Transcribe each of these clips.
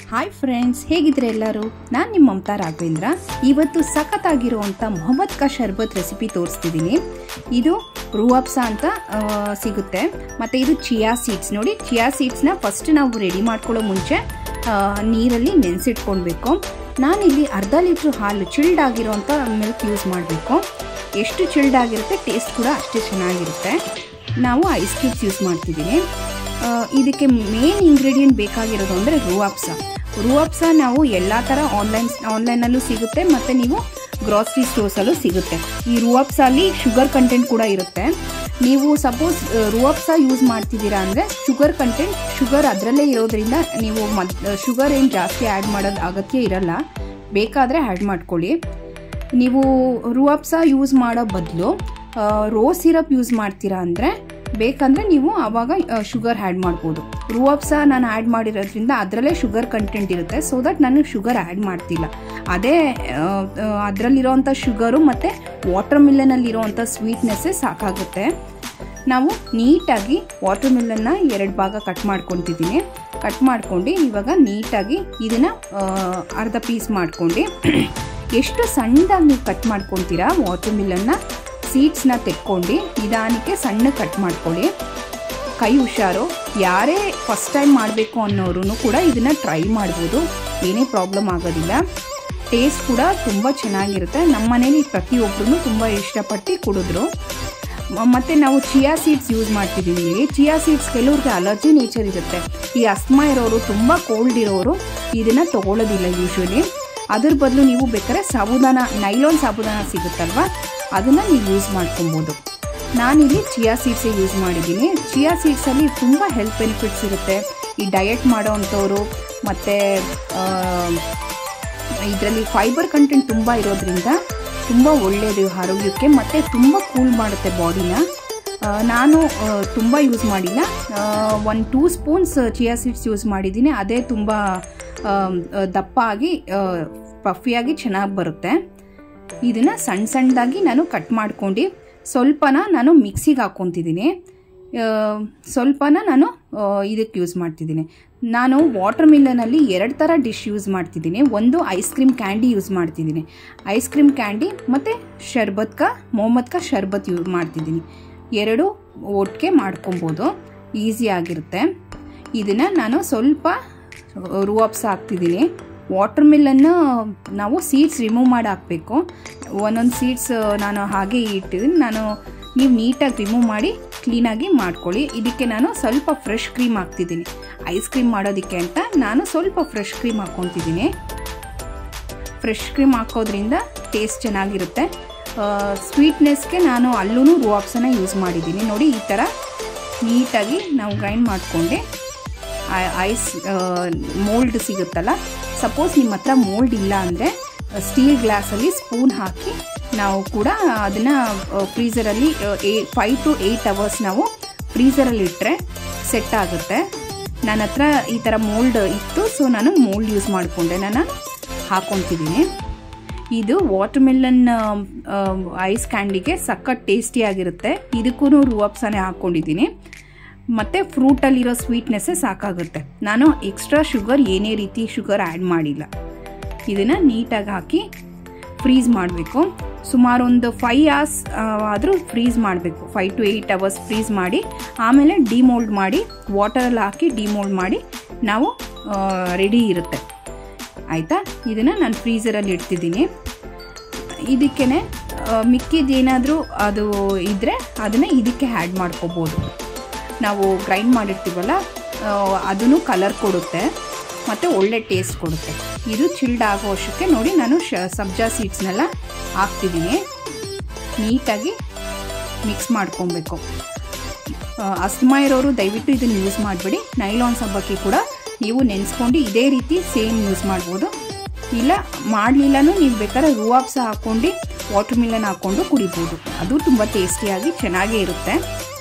hi friends ಹೇಗಿದ್ರೆ ಎಲ್ಲರೂ ನಾನು ನಿಮ್ಮ ಮಮತಾ ರಾಘವೇಂದ್ರ ಇವತ್ತು ಸಖತ್ತಾಗಿರುವಂಥ ಮೊಹಮ್ಮದ್ ಕಾ ಶರ್ಬತ್ ರೆಸಿಪಿ ತೋರಿಸ್ತಿದ್ದೀನಿ ಇದು ರೂಅಬ್ಸಾ ಅಂತ ಆ, ಸಿಗುತ್ತೆ ಮತ್ತು ಇದು ಚಿಯಾ ಸೀಡ್ಸ್ ನೋಡಿ ಚಿಯಾ ಸೀಡ್ಸ್ನ ಫಸ್ಟ್ ನಾವು ರೆಡಿ ಮಾಡ್ಕೊಳ್ಳೋ ಮುಂಚೆ ಆ, ನೀರಲ್ಲಿ ನೆನೆಸಿಟ್ಕೊಳ್ಬೇಕು ನಾನಿಲ್ಲಿ ಅರ್ಧ ಲೀಟ್ರ್ ಹಾಲು ಚಿಲ್ಡ್ ಆಗಿರೋಂಥ ಮಿಲ್ಕ್ ಯೂಸ್ ಮಾಡಬೇಕು ಎಷ್ಟು ಚಿಲ್ಡ್ ಆಗಿರುತ್ತೆ ಟೇಸ್ಟ್ ಕೂಡ ಅಷ್ಟೇ ಚೆನ್ನಾಗಿರುತ್ತೆ ನಾವು ಐಸ್ ಕ್ಯೂಬ್ಸ್ ಯೂಸ್ ಮಾಡ್ತಿದ್ದೀನಿ ಆ, ಇದಕ್ಕೆ ಮೇನ್ ಇಂಗ್ರೀಡಿಯೆಂಟ್ ಬೇಕಾಗಿರೋದು ಅಂದರೆ ರೂಅಬ್ಸಾ ರೂಅಬ್ಸಾ ನಾವು ಎಲ್ಲ ಥರ ಆನ್ಲೈನ್ ಆನ್ಲೈನಲ್ಲೂ ಸಿಗುತ್ತೆ ಮತ್ತು ನೀವು ಗ್ರಾಸರಿ ಸ್ಟೋರ್ಸಲ್ಲೂ ಸಿಗುತ್ತೆ ಈ ರೂಅಬ್ಸಾಲಿ ಶುಗರ್ ಕಂಟೆಂಟ್ ಕೂಡ ಇರುತ್ತೆ ನೀವು ಸಪೋಸ್ ರೂಅಬ್ಸಾ ಯೂಸ್ ಮಾಡ್ತಿದ್ದೀರಾ ಅಂದರೆ ಶುಗರ್ ಕಂಟೆಂಟ್ ಶುಗರ್ ಅದರಲ್ಲೇ ಇರೋದ್ರಿಂದ ನೀವು ಮದ್ ಶುಗರ್ ಏನು ಜಾಸ್ತಿ ಆ್ಯಡ್ ಮಾಡೋದು ಅಗತ್ಯ ಇರಲ್ಲ ಬೇಕಾದರೆ ಆ್ಯಡ್ ಮಾಡ್ಕೊಳ್ಳಿ ನೀವು ರೂಅಬ್ಸಾ ಯೂಸ್ ಮಾಡೋ ಬದಲು ರೋ ಸಿರಪ್ ಯೂಸ್ ಮಾಡ್ತೀರಾ ಅಂದರೆ ಬೇಕಂದರೆ ನೀವು ಆವಾಗ ಶುಗರ್ ಆ್ಯಡ್ ಮಾಡ್ಬೋದು ರೂಅಬ್ಸಾ ನಾನು ಆ್ಯಡ್ ಮಾಡಿರೋದ್ರಿಂದ ಅದರಲ್ಲೇ ಶುಗರ್ ಕಂಟೆಂಟ್ ಇರುತ್ತೆ ಸೊ ದಟ್ ನಾನು ಶುಗರ್ ಆ್ಯಡ್ ಮಾಡ್ತಿಲ್ಲ ಅದೇ ಅದರಲ್ಲಿರೋವಂಥ ಶುಗರು ಮತ್ತು ವಾಟರ್ ಮಿಲ್ಲನಲ್ಲಿರೋವಂಥ ಸ್ವೀಟ್ನೆಸ್ಸೇ ಸಾಕಾಗುತ್ತೆ ನಾವು ನೀಟಾಗಿ ವಾಟರ್ ಮಿಲ್ಲನ್ನ ಎರಡು ಭಾಗ ಕಟ್ ಮಾಡ್ಕೊತಿದ್ದೀನಿ ಕಟ್ ಮಾಡ್ಕೊಂಡು ಇವಾಗ ನೀಟಾಗಿ ಇದನ್ನು ಅರ್ಧ ಪೀಸ್ ಮಾಡ್ಕೊಂಡು ಎಷ್ಟು ಸಣ್ಣದಾಗಿ ನೀವು ಕಟ್ ಮಾಡ್ಕೊತೀರಾ ವಾಟರ್ ಮಿಲ್ಲನ್ನ ಸೀಡ್ಸ್ನ ತೆಕ್ಕೊಂಡು ನಿಧಾನಕ್ಕೆ ಸಣ್ಣ ಕಟ್ ಮಾಡ್ಕೊಳ್ಳಿ ಕೈ ಹುಷಾರು ಯಾರೇ ಫಸ್ಟ್ ಟೈಮ್ ಮಾಡಬೇಕು ಅನ್ನೋರು ಕೂಡ ಇದನ್ನು ಟ್ರೈ ಮಾಡ್ಬೋದು ಏನೇ ಪ್ರಾಬ್ಲಮ್ ಆಗೋದಿಲ್ಲ ಟೇಸ್ಟ್ ಕೂಡ ತುಂಬ ಚೆನ್ನಾಗಿರುತ್ತೆ ನಮ್ಮ ಮನೇಲಿ ಪ್ರತಿಯೊಬ್ಬರೂ ತುಂಬ ಇಷ್ಟಪಟ್ಟು ಕುಡಿದ್ರು ಮ- ಮತ್ತೆ ನಾವು ಚಿಯಾ ಸೀಡ್ಸ್ ಯೂಸ್ ಮಾಡ್ತಿದ್ದೀವಿ ಚಿಯಾ ಸೀಡ್ಸ್ ಕೆಲವ್ರಿಗೆ ಅಲರ್ಜಿ ನೇಚರ್ ಇರುತ್ತೆ ಈ ಅಸ್ಮಾ ಇರೋರು ತುಂಬ ಕೋಲ್ಡ್ ಇರೋರು ಇದನ್ನು ತಗೊಳ್ಳೋದಿಲ್ಲ ಯೂಶ್ವಲಿ ಅದ್ರ ಬದಲು ನೀವು ಬೇಕಾದ್ರೆ ಸಾಬುದಾನ ನೈಲಾನ್ ಸಾಬುದಾನ ಸಿಗುತ್ತಲ್ವ ಅದನ್ನು ನೀವು ಯೂಸ್ ಮಾಡ್ಕೊಬೋದು ನಾನಿಲ್ಲಿ ಚಿಯಾ ಸೀಡ್ಸೇ ಯೂಸ್ ಮಾಡಿದ್ದೀನಿ ಚಿಯಾ ಸೀಡ್ಸಲ್ಲಿ ತುಂಬ ಹೆಲ್ತ್ ಬೆನಿಫಿಟ್ಸ್ ಇರುತ್ತೆ ಈ ಡಯಟ್ ಮಾಡೋ ಅಂಥವ್ರು ಮತ್ತು ಇದರಲ್ಲಿ ಫೈಬರ್ ಕಂಟೆಂಟ್ ತುಂಬ ಇರೋದ್ರಿಂದ ತುಂಬ ಒಳ್ಳೆಯದು ಆರೋಗ್ಯಕ್ಕೆ ಮತ್ತು ತುಂಬ ಕೂಲ್ ಮಾಡುತ್ತೆ ಬಾಡಿನ ಆ, ನಾನು ಆ, ತುಂಬ ಯೂಸ್ ಮಾಡಿಲ್ಲ ಒಂದು two spoons chia seeds use ಮಾಡಿದ್ದೀನಿ ಅದೇ ತುಂಬ ಆ, ಆ, ದಪ್ಪ ಆಗಿ ಪಫಿಯಾಗಿ ಚೆನ್ನಾಗಿ ಬರುತ್ತೆ ಇದನ್ನು ಸಣ್ಣ ಸಣ್ಣದಾಗಿ ನಾನು ಕಟ್ ಮಾಡ್ಕೊಂಡು ಸ್ವಲ್ಪನ ನಾನು ಮಿಕ್ಸಿಗೆ ಹಾಕ್ಕೊತಿದ್ದೀನಿ ಸ್ವಲ್ಪನ ನಾನು ಆ, ಇದಕ್ಕೆ ಯೂಸ್ ಮಾಡ್ತಿದ್ದೀನಿ ನಾನು ವಾಟರ್ ಮಿಲ್ಲನಲ್ಲಿ ಎರಡು ಥರ ಡಿಶ್ ಯೂಸ್ ಮಾಡ್ತಿದ್ದೀನಿ ಒಂದು ಐಸ್ ಕ್ರೀಮ್ ಕ್ಯಾಂಡಿ ಯೂಸ್ ಮಾಡ್ತಿದ್ದೀನಿ ಐಸ್ ಕ್ರೀಮ್ ಕ್ಯಾಂಡಿ ಮತ್ತು ಶರ್ಬತ್ ಕಾ ಮೊಹಮ್ಮದ್ ಕಾ ಶರ್ಬತ್ ಯೂಸ್ ಮಾಡ್ತಿದ್ದೀನಿ ಎರಡು ಒಟ್ಟಿಗೆ ಮಾಡ್ಕೊಬೋದು ಈಸಿ ಆಗಿರುತ್ತೆ ಇದನ್ನು ನಾನು ಸ್ವಲ್ಪ ರೂಅಬ್ಸ್ ಹಾಕ್ತಿದ್ದೀನಿ ವಾಟರ್ ಮಿಲ್ಲನ್ನು ನಾವು ಸೀಡ್ಸ್ ರಿಮೂವ್ ಮಾಡಿ ಹಾಕಬೇಕು ಒಂದೊಂದು ಸೀಡ್ಸ್ ನಾನು ಹಾಗೆ ಇಟ್ಟಿದ್ದೀನಿ ನಾನು ನೀವು ನೀಟಾಗಿ ರಿಮೂವ್ ಮಾಡಿ ಕ್ಲೀನಾಗಿ ಮಾಡ್ಕೊಳ್ಳಿ ಇದಕ್ಕೆ ನಾನು ಸ್ವಲ್ಪ ಫ್ರೆಶ್ ಕ್ರೀಮ್ ಹಾಕ್ತಿದ್ದೀನಿ ಐಸ್ ಕ್ರೀಮ್ ಮಾಡೋದಕ್ಕೆ ಅಂತ ನಾನು ಸ್ವಲ್ಪ ಫ್ರೆಶ್ ಕ್ರೀಮ್ ಹಾಕ್ಕೊತಿದ್ದೀನಿ ಫ್ರೆಶ್ ಕ್ರೀಮ್ ಹಾಕೋದ್ರಿಂದ ಟೇಸ್ಟ್ ಚೆನ್ನಾಗಿರುತ್ತೆ ಸ್ವೀಟ್ನೆಸ್ಗೆ ನಾನು ಅಲ್ಲೂ ರೂಆಪ್ಸನ್ನ ಯೂಸ್ ಮಾಡಿದ್ದೀನಿ ನೋಡಿ ಈ ಥರ ನೀಟಾಗಿ ನಾವು ಗ್ರೈಂಡ್ ಮಾಡಿಕೊಂಡೆ ಐಸ್ ಮೋಲ್ಡ್ ಸಿಗುತ್ತಲ್ಲ ಸಪೋಸ್ ನಿಮ್ಮ ಹತ್ರ ಮೋಲ್ಡ್ ಇಲ್ಲ ಅಂದರೆ ಸ್ಟೀಲ್ ಗ್ಲಾಸಲ್ಲಿ ಸ್ಪೂನ್ ಹಾಕಿ ನಾವು ಕೂಡ ಅದನ್ನು ಫ್ರೀಸರಲ್ಲಿ ಏ ಫೈವ್ ಟು ಏಯ್ಟ್ ಅವರ್ಸ್ ನಾವು ಫ್ರೀಸರಲ್ಲಿ ಇಟ್ಟರೆ ಸೆಟ್ ಆಗುತ್ತೆ ನನ್ನ ಹತ್ರ ಈ ಥರ ಮೋಲ್ಡ್ ಇತ್ತು ಸೊ ನಾನು ಮೋಲ್ಡ್ ಯೂಸ್ ಮಾಡಿಕೊಂಡೆ ನಾನು ಹಾಕ್ಕೊತಿದ್ದೀನಿ ಇದು ವಾಟರ್ ಮಿಲ್ಲನ್ ಐಸ್ ಕ್ಯಾಂಡಿಗೆ ಸಖತ್ ಟೇಸ್ಟಿಯಾಗಿರುತ್ತೆ ಇದಕ್ಕೂ ರೂಅಪ್ಸನೇ ಹಾಕ್ಕೊಂಡಿದ್ದೀನಿ ಮತ್ತು ಫ್ರೂಟಲ್ಲಿರೋ ಸ್ವೀಟ್ನೆಸ್ಸೇ ಸಾಕಾಗುತ್ತೆ ನಾನು ಎಕ್ಸ್ಟ್ರಾ ಶುಗರ್ ಏನೇ ರೀತಿ ಶುಗರ್ ಆ್ಯಡ್ ಮಾಡಿಲ್ಲ ಇದನ್ನು ನೀಟಾಗಿ ಹಾಕಿ ಫ್ರೀಸ್ ಮಾಡಬೇಕು ಸುಮಾರು ಒಂದು ಫೈ ಅವರ್ಸ್ ಆದರೂ ಫ್ರೀಸ್ ಮಾಡಬೇಕು five to eight hours freeze ಮಾಡಿ ಆಮೇಲೆ ಡಿಮೋಲ್ಡ್ ಮಾಡಿ ವಾಟರಲ್ಲಿ ಹಾಕಿ ಡಿಮೋಲ್ಡ್ ಮಾಡಿ ನಾವು ರೆಡಿ ಇರುತ್ತೆ ಆಯಿತಾ ಇದನ್ನು ನಾನು ಫ್ರೀಸರಲ್ಲಿ ಇಡ್ತಿದ್ದೀನಿ ಇದಕ್ಕೇ ಮಿಕ್ಕಿದ್ದೇನಾದರೂ ಅದು ಇದ್ದರೆ ಅದನ್ನು ಇದಕ್ಕೆ ಆ್ಯಡ್ ಮಾಡ್ಕೋಬೋದು ನಾವು ಗ್ರೈಂಡ್ ಮಾಡಿರ್ತೀವಲ್ಲ ಅದೂ ಕಲರ್ ಕೊಡುತ್ತೆ ಮತ್ತು ಒಳ್ಳೆ ಟೇಸ್ಟ್ ಕೊಡುತ್ತೆ ಇದು ಚಿಲ್ಡ್ ಆಗೋ ವರ್ಷಕ್ಕೆ ನೋಡಿ ನಾನು ಶ ಸಬ್ಜಾ ಸೀಡ್ಸ್ನೆಲ್ಲ ಹಾಕ್ತಿದ್ದೀನಿ ನೀಟಾಗಿ ಮಿಕ್ಸ್ ಮಾಡ್ಕೊಬೇಕು ಅಸ್ತಮಾ ಇರೋರು ದಯವಿಟ್ಟು ಇದನ್ನು ಯೂಸ್ ಮಾಡಬೇಡಿ ನೈಲಾನ್ ಸಬ್ಬಕ್ಕಿ ಕೂಡ ನೀವು ನೆನೆಸ್ಕೊಂಡು ಇದೇ ರೀತಿ ಸೇಮ್ ಯೂಸ್ ಮಾಡ್ಬೋದು ಇಲ್ಲ ಮಾಡಲಿಲ್ಲನೂ ನೀವು ಬೇಕಾದ್ರೆ ರೂಆಪ್ಸ ಹಾಕ್ಕೊಂಡು ವಾಟರ್ ಮಿಲನ್ ಹಾಕ್ಕೊಂಡು ಕುಡಿಬೋದು ಅದು ತುಂಬ ಟೇಸ್ಟಿಯಾಗಿ ಚೆನ್ನಾಗೇ ಇರುತ್ತೆ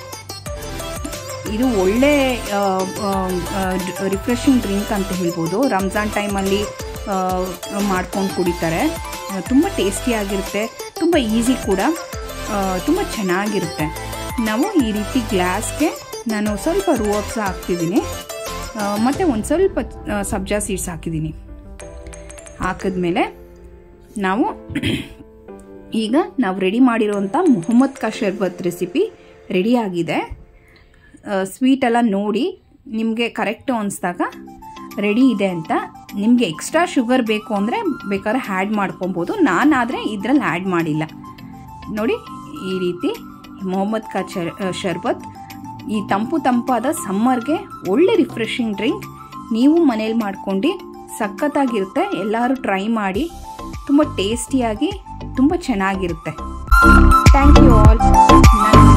ಇದು ಒಳ್ಳೆ ರಿಫ್ರೆಶಿಂಗ್ ಡ್ರಿಂಕ್ ಅಂತ ಹೇಳ್ಬೋದು ರಂಜಾನ್ ಟೈಮಲ್ಲಿ ಮಾಡ್ಕೊಂಡು ಕುಡಿತಾರೆ ತುಂಬ ಟೇಸ್ಟಿಯಾಗಿರುತ್ತೆ ತುಂಬ ಈಸಿ ಕೂಡ ತುಂಬ ಚೆನ್ನಾಗಿರುತ್ತೆ ನಾವು ಈ ರೀತಿ ಗ್ಲಾಸ್ಗೆ ನಾನು ಸ್ವಲ್ಪ ರೂಅಪ್ಸ ಹಾಕ್ತಿದ್ದೀನಿ ಮತ್ತು ಒಂದು ಸ್ವಲ್ಪ ಸಬ್ಜಾ ಸೀಡ್ಸ್ ಹಾಕಿದ್ದೀನಿ ಹಾಕಿದ್ಮೇಲೆ ನಾವು ಈಗ ನಾವು ರೆಡಿ ಮಾಡಿರೋಂಥ ಮೊಹಮ್ಮದ್ ಕಾ ಶರ್ಬತ್ ರೆಸಿಪಿ ರೆಡಿಯಾಗಿದೆ ಸ್ವೀಟೆಲ್ಲ ನೋಡಿ ನಿಮಗೆ ಕರೆಕ್ಟು ಅನಿಸ್ದಾಗ ರೆಡಿ ಇದೆ ಅಂತ ನಿಮಗೆ ಎಕ್ಸ್ಟ್ರಾ ಶುಗರ್ ಬೇಕು ಅಂದರೆ ಬೇಕಾದ್ರೆ ಆ್ಯಡ್ ಮಾಡ್ಕೊಬೋದು ನಾನಾದರೆ ಇದರಲ್ಲಿ ಆ್ಯಡ್ ಮಾಡಿಲ್ಲ ನೋಡಿ ಈ ರೀತಿ ಮೊಹಮ್ಮದ್ ಕಾ ಚರ್ ಶರ್ಬತ್ ಈ ತಂಪು ತಂಪಾದ ಸಮ್ಮರ್ಗೆ ಒಳ್ಳೆ ರಿಫ್ರೆಶಿಂಗ್ ಡ್ರಿಂಕ್ ನೀವು ಮನೇಲಿ ಮಾಡ್ಕೊಂಡು ಸಖತ್ತಾಗಿರುತ್ತೆ ಎಲ್ಲರೂ ಟ್ರೈ ಮಾಡಿ ತುಂಬ ಟೇಸ್ಟಿಯಾಗಿ ತುಂಬ ಚೆನ್ನಾಗಿರುತ್ತೆ ಥ್ಯಾಂಕ್ ಯು ಆಲ್ ನನ್ನ